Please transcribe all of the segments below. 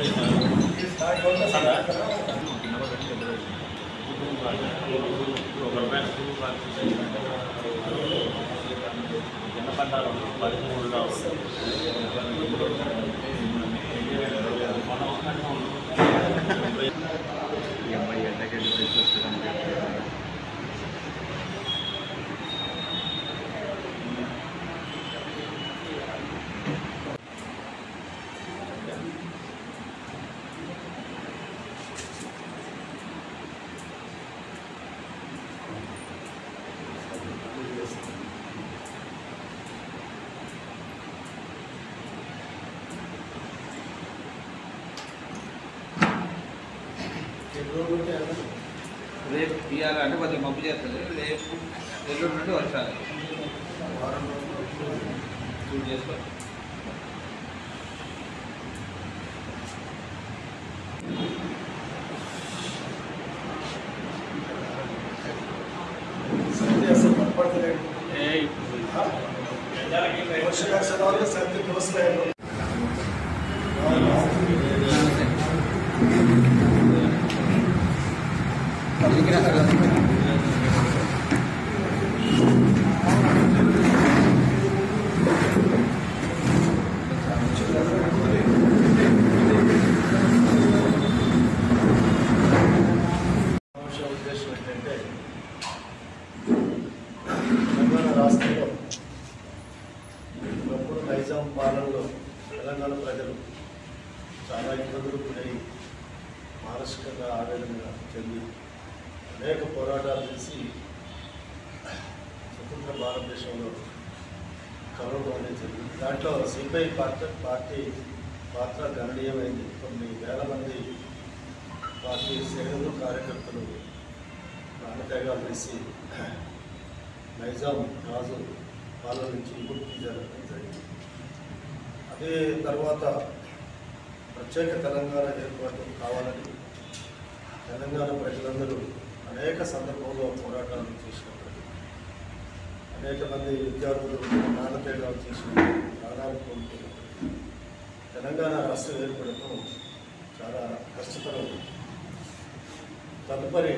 రేపు ఇవాళ అంటే కొంచెం మబ్బు చేస్తుంది రేపు ఎల్లుండి నుండి వర్షాలు చూడు చేసుకో सर्दी असर पण पडत नाही वर्षाला सणाला सर्दी दिवस नाही అంశ ఉద్దేశం ఏంటంటే తెలంగాణ రాష్ట్రంలో ఒకప్పుడు నైజాం పాలనలో తెలంగాణ ప్రజలు చాలా ఇబ్బందులు గురై మానసికంగా ఆవేదన చెంది అనేక పోరాటాలు చేసి స్వతంత్ర భారతదేశంలో కలవడం అనేది జరిగింది దాంట్లో సిపిఐ పార్టీ పార్టీ పాత్ర గణనీయమైంది కొన్ని వేల మంది పార్టీ శ్రేణులు కార్యకర్తలు ప్రాణత్యాగాలు చేసి నైజాం రాజు పాలన నుంచి విముక్తి జరగడం జరిగింది అదే తర్వాత ప్రత్యేక తెలంగాణ ఏర్పాటు కావాలని తెలంగాణ ప్రజలందరూ అనేక సందర్భంలో పోరాటాలు చేసినప్పటికీ అనేక మంది విద్యార్థులు ప్రాణత్యాగాలు చేసిన ప్రాణాలు కోల్పోయినప్పటికీ తెలంగాణ రాష్ట్రం ఏర్పడటం చాలా కష్టతరం తదుపరి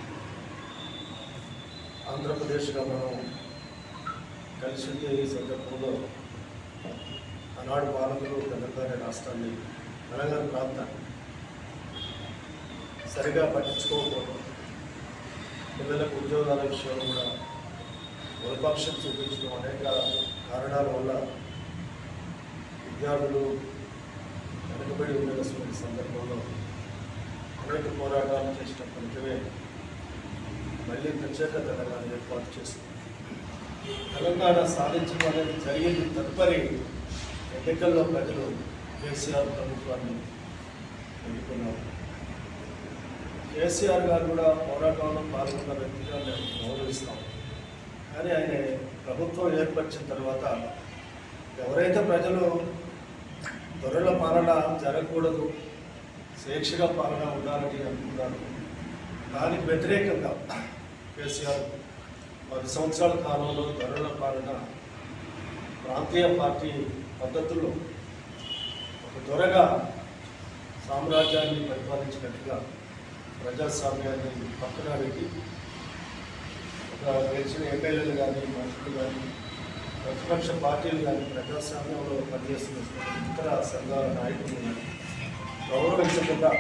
ఆంధ్రప్రదేశ్గా మనం కలిసి ఉండే ఈ సందర్భంలో ఆనాడు పాలకులు తెలంగాణ రాష్ట్రాన్ని తెలంగాణ ప్రాంతాన్ని సరిగా పట్టించుకోకపోవడం పిల్లలకు ఉద్యోగాల విషయంలో కూడా వలపక్షం చూపించడం అనేక కారణాల వల్ల విద్యార్థులు వెనుకబడి ఉండవలసిన సందర్భంలో అనేక పోరాటాలు చేసిన ఫలితమే మళ్ళీ ప్రత్యేక తెలంగాణ ఏర్పాటు చేసింది తెలంగాణ సాధించడం అనేది జరిగింది తదుపరి ఎన్నికల్లో ప్రజలు కేసీఆర్ ప్రభుత్వాన్ని ఎన్నుకున్నారు కేసీఆర్ గారు కూడా పోరాటంలో పాల్గొన్న వ్యక్తిగా మేము గౌరవిస్తాం కానీ ఆయన ప్రభుత్వం ఏర్పరిచిన తర్వాత ఎవరైతే ప్రజలు దొరల పాలన జరగకూడదు స్వేచ్ఛగా పాలన ఉండాలని అనుకున్నారు దానికి వ్యతిరేకంగా కేసీఆర్ పది సంవత్సరాల కాలంలో దొరల పాలన ప్రాంతీయ పార్టీ పద్ధతుల్లో ఒక దొరగా సామ్రాజ్యాన్ని పరిపాలించినట్టుగా ప్రజాస్వామ్యాన్ని పక్కన పెట్టి ఒక గెలిచిన ఎమ్మెల్యేలు కానీ మంత్రులు కానీ ప్రతిపక్ష పార్టీలు కానీ ప్రజాస్వామ్యంలో పనిచేస్తున్న ఇతర సంఘాల నాయకులు గౌరవించకుండా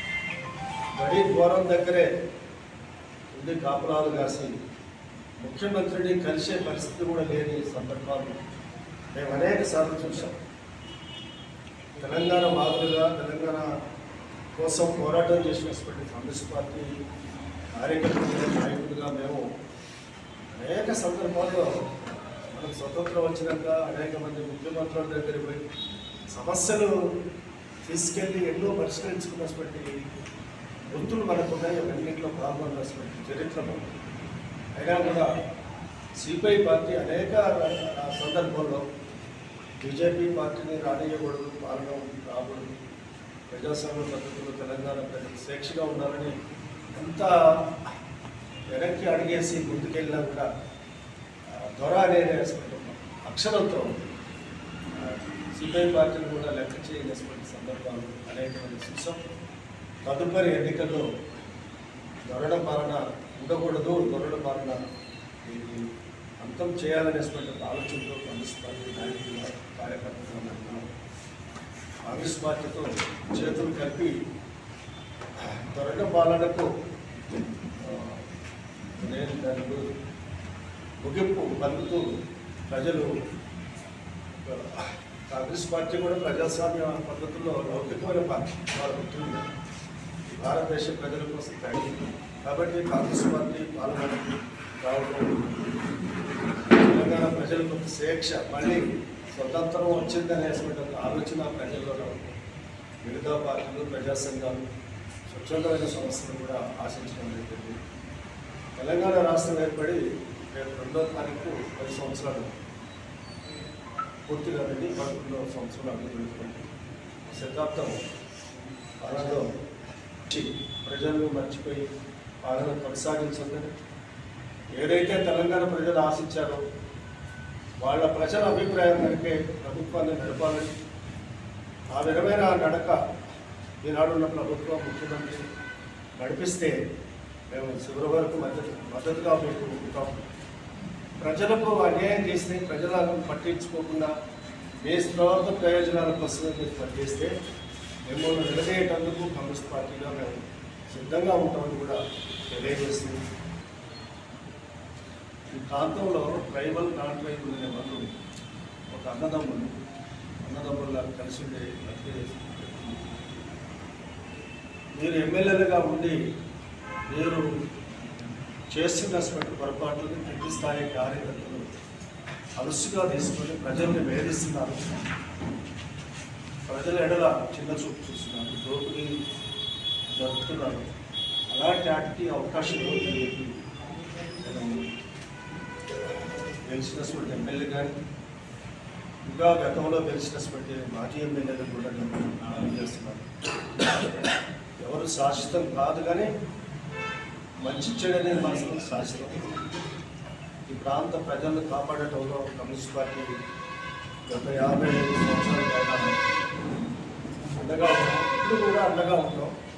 గడి ద్వారం దగ్గరే ఉండి కాపురాలు కాసి ముఖ్యమంత్రిని కలిసే పరిస్థితి కూడా లేని సందర్భాలు మేము అనేక సార్లు చూసాం తెలంగాణ మాదిరిగా తెలంగాణ కోసం పోరాటం చేసినటువంటి కాంగ్రెస్ పార్టీ కార్యకర్తలుగా నాయకులుగా మేము అనేక సందర్భాల్లో మనకు స్వతంత్రం వచ్చినాక అనేక మంది ముఖ్యమంత్రుల దగ్గరికి పోయి సమస్యలు తీసుకెళ్ళి ఎన్నో పరిష్కరించుకున్నటువంటి గుర్తులు మనకు ఉన్నాయి అవన్నింటిలో పాల్గొన్నటువంటి చరిత్ర మనకు. అయినా కూడా సిపిఐ పార్టీ అనేక ఆ, సందర్భాల్లో బీజేపీ పార్టీని రానియకూడదు పాలన రాకూడదు ప్రజాస్వామ్య పద్ధతిలో తెలంగాణ ప్రజలు స్వేచ్ఛగా ఉండాలని ఎంత వెనక్కి అడిగేసి ముందుకెళ్ళినా కూడా ఆ, దొర అనే అక్షరంతో ఆ, సిపిఐ పార్టీని కూడా లెక్క చేయనటువంటి సందర్భాలు అనేకమంది చూసాం తదుపరి ఎన్నికల్లో దొరడ పాలన ఉండకూడదు దొరడ పాలన ఇది అంతం చేయాలనేటువంటి ఆలోచనతో కాంగ్రెస్ పార్టీ నాయకులు కార్యకర్తలు ఉన్నాం. కాంగ్రెస్ పార్టీతో చేతులు కలిపి దొరడ పాలనకు ఆ, నేను దానికి ముగింపు పలుకుతూ ప్రజలు ఆ, కాంగ్రెస్ పార్టీ కూడా ప్రజాస్వామ్య పద్ధతుల్లో లౌకికమైన పార్టీ వారు గుర్తుంది ఈ భారతదేశ ప్రజల కోసం త్యాగి కాబట్టి కాంగ్రెస్ పార్టీ పాల్గొనడం రావడం తెలంగాణ ప్రజలకు ఒక స్వేచ్ఛ మళ్ళీ స్వతంత్రం వచ్చిందనేటువంటి ఒక ఆలోచన ప్రజల్లో రావడం మిగతా పార్టీలు ప్రజా సంఘాలు స్వచ్ఛందమైన సంస్థలు కూడా ఆశించడం జరిగింది తెలంగాణ రాష్ట్రం ఏర్పడి రేపు రెండో తారీఖు పది సంవత్సరాలు పూర్తిగా వెళ్ళి పదకొండవ సంవత్సరం అభివృద్ధి శతాబ్దం పాలనలో వచ్చి ప్రజలను మర్చిపోయి పాలన కొనసాగించండి ఏదైతే తెలంగాణ ప్రజలు ఆశించారో వాళ్ళ ప్రజల అభిప్రాయం మేరకే ప్రభుత్వాన్ని నడపాలని ఆ విధమైన నడక ఈనాడున్న ప్రభుత్వం ముఖ్యమంత్రి నడిపిస్తే మేము చివరి వరకు మద్దతు మద్దతుగా మీకు ఉంటాం ప్రజలకు అన్యాయం చేస్తే ప్రజలను పట్టించుకోకుండా మీ స్వార్థ ప్రయోజనాల కోసమే మీరు పనిచేస్తే మిమ్మల్ని నిలదీయటందుకు కాంగ్రెస్ పార్టీగా మేము సిద్ధంగా ఉంటామని కూడా తెలియజేస్తుంది ఈ ప్రాంతంలో ట్రైబల్ నాన్ ట్రైబల్ అనే వాళ్ళు ఒక అన్నదమ్ములు అన్నదమ్ముల్లా కలిసి ఉండే బతికే మీరు ఎమ్మెల్యేలుగా ఉండి మీరు చేస్తున్నటువంటి పొరపాట్లను కింది స్థాయి కార్యకర్తలు అలసుగా తీసుకొని ప్రజల్ని వేధిస్తున్నారు ప్రజల ఎడల చిన్న చూపు చూస్తున్నారు దోపిడీ జరుపుతున్నారు అలాంటి వాటికి అవకాశం ఉంది చెప్పి నేను గెలిచినటువంటి ఎమ్మెల్యే కానీ ఇంకా గతంలో గెలిచినటువంటి మాజీ ఎమ్మెల్యేలు కూడా నేను మనం చేస్తున్నాను ఎవరు శాశ్వతం కాదు కానీ మంచి చెడనే మనసులో శాశ్వతం ఈ ప్రాంత ప్రజలను కాపాడటంలో కమ్యూనిస్ట్ పార్టీ గత యాభై ఐదు సంవత్సరాల పైన అండగా ఉన్నాం ఇప్పుడు కూడా అండగా ఉంటాం